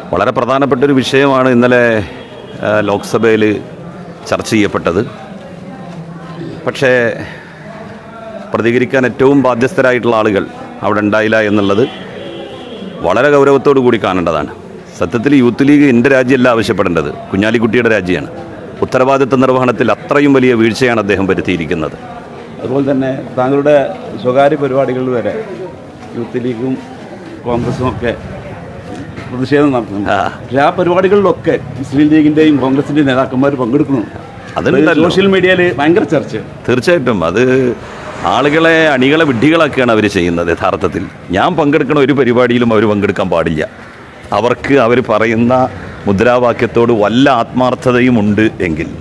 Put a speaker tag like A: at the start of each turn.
A: വളരെ പ്രധാനപ്പെട്ട ഒരു വിഷയമാണ് ഇന്നലെ ആ, ലോക്സഭയിൽ ചർച്ച ചെയ്യപ്പെട്ടത് പക്ഷേ പ്രതികരിക്കാൻ ഏറ്റവും ബാധ്യസ്ഥരായിട്ടുള്ള ആളുകൾ അവിടെ ഉണ്ടായില്ല എന്നുള്ളത് വളരെ ഗൗരവത്തോടു കൂടി കാണേണ്ടതാണ് സത്യത്തിൽ യൂത്ത് ലീഗ് എൻ്റെ രാജ്യമല്ല ആവശ്യപ്പെടേണ്ടത് കുഞ്ഞാലിക്കുട്ടിയുടെ രാജ്യമാണ് ഉത്തരവാദിത്ത നിർവഹണത്തിൽ അത്രയും വലിയ വീഴ്ചയാണ് അദ്ദേഹം വരുത്തിയിരിക്കുന്നത്
B: അതുപോലെ തന്നെ താങ്കളുടെ സ്വകാര്യ പരിപാടികളിൽ വരെ യൂത്ത് ലീഗും കോൺഗ്രസും ഒക്കെ പ്രതിഷേധം നടത്തുന്നുണ്ട്
A: ആ.
B: പക്ഷേ ആ പരിപാടികളിലൊക്കെ മുസ്ലിം ലീഗിൻ്റെയും കോൺഗ്രസിൻ്റെയും നേതാക്കന്മാർ പങ്കെടുക്കുന്നുണ്ട്
A: അതുണ്ടല്ലോ.
B: സോഷ്യൽ മീഡിയയിൽ ഭയങ്കര ചർച്ച
A: തീർച്ചയായിട്ടും അത് ആളുകളെ അണികളെ വിഡ്ഢികളാക്കുകയാണ് അവർ ചെയ്യുന്നത് യഥാർത്ഥത്തിൽ ഞാൻ പങ്കെടുക്കുന്ന ഒരു പരിപാടിയിലും അവർ പങ്കെടുക്കാൻ പാടില്ല അവർക്ക് അവർ പറയുന്ന മുദ്രാവാക്യത്തോട് വല്ല ആത്മാർത്ഥതയും ഉണ്ട് എങ്കിൽ